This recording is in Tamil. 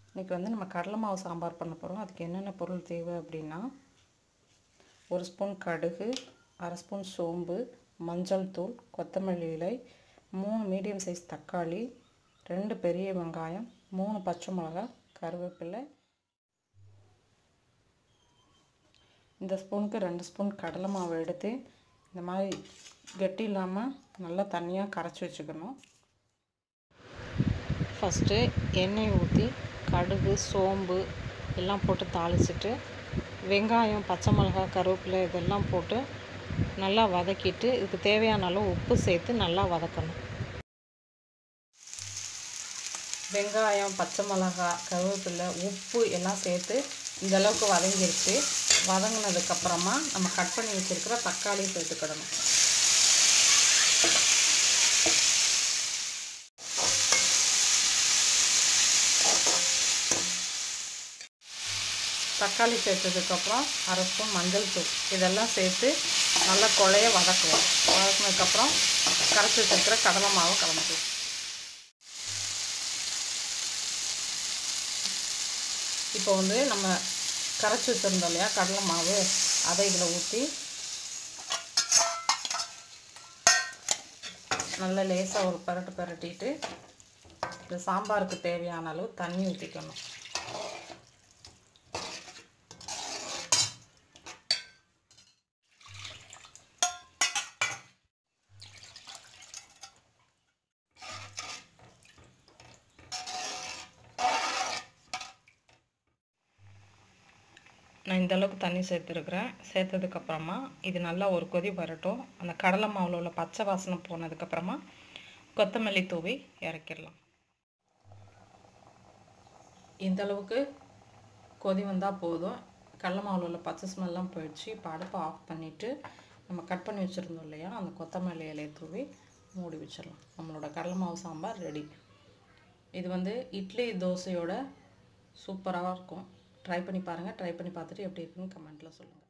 இன்றைக்கி வந்து நம்ம கடலை மாவு சாம்பார் பண்ண போகிறோம் அதுக்கு என்னென்ன பொருள் தேவை அப்படின்னா ஒரு ஸ்பூன் கடுகு அரை ஸ்பூன் சோம்பு மஞ்சள் தூள் கொத்தமல்லி இலை மூணு மீடியம் சைஸ் தக்காளி ரெண்டு பெரிய வெங்காயம் மூணு பச்சை மிளகா கருவேப்பிலை இந்த ஸ்பூனுக்கு ரெண்டு ஸ்பூன் கடலை மாவு எடுத்து இந்த மாதிரி கெட்டி இல்லாமல் நல்லா தண்ணியாக கரைச்சி வச்சுக்கணும் ஃபஸ்ட்டு எண்ணெய் ஊற்றி கடுகு சோம்பு எல்லாம் போட்டு தாளிச்சிட்டு வெங்காயம் பச்சை மிளகா கருவேப்பிலை இதெல்லாம் போட்டு நல்லா வதக்கிட்டு இதுக்கு தேவையான அளவு உப்பு சேர்த்து நல்லா வதக்கணும் வெங்காயம் பச்சை மிளகா கருவேப்பிலை உப்பு எல்லாம் சேர்த்து இந்த அளவுக்கு வதங்கிருச்சு வதங்கினதுக்கப்புறமா நம்ம கட் பண்ணி வச்சுருக்கிற தக்காளி சேர்த்துக்கிடணும் தக்காளி சேர்த்ததுக்கப்புறம் அரை ஸ்பூன் மஞ்சள் தூள் இதெல்லாம் சேர்த்து நல்லா குழைய வதக்குவோம் வதக்குனதுக்கப்புறம் கரைச்சி வச்சுருக்கிற கடலை மாவு கலந்துக்குவோம் இப்போ வந்து நம்ம கரைச்சி வச்சுருந்தோம் இல்லையா கடலை மாவு அதை இதில் ஊற்றி நல்லா லேசாக ஒரு பரட்டு பரட்டிட்டு இந்த சாம்பாருக்கு தேவையான அளவு தண்ணி ஊற்றிக்கணும் நான் இந்த அளவுக்கு தண்ணி சேர்த்துருக்குறேன் சேர்த்ததுக்கப்புறமா இது நல்லா ஒரு கொதி வரட்டும் அந்த கடலை மாவில் உள்ள பச்சை வாசனை போனதுக்கப்புறமா கொத்தமல்லி தூவி இறக்கிடலாம் இந்த அளவுக்கு கொதி வந்தால் போதும் கடலை மாவில் உள்ள பச்சை ஸ்மெல்லாம் போயிடுச்சு இப்போ அடுப்பை ஆஃப் பண்ணிவிட்டு நம்ம கட் பண்ணி வச்சுருந்தோம் இல்லையா அந்த கொத்தமல்லி இலையை தூவி மூடி வச்சிடலாம் நம்மளோட கடலை மாவு சாம்பார் ரெடி இது வந்து இட்லி தோசையோட சூப்பராக இருக்கும் ட்ரை பண்ணி பாருங்கள் ட்ரை பண்ணி பார்த்துட்டு எப்படி இருக்குன்னு கமெண்ட்டில் சொல்லுங்கள்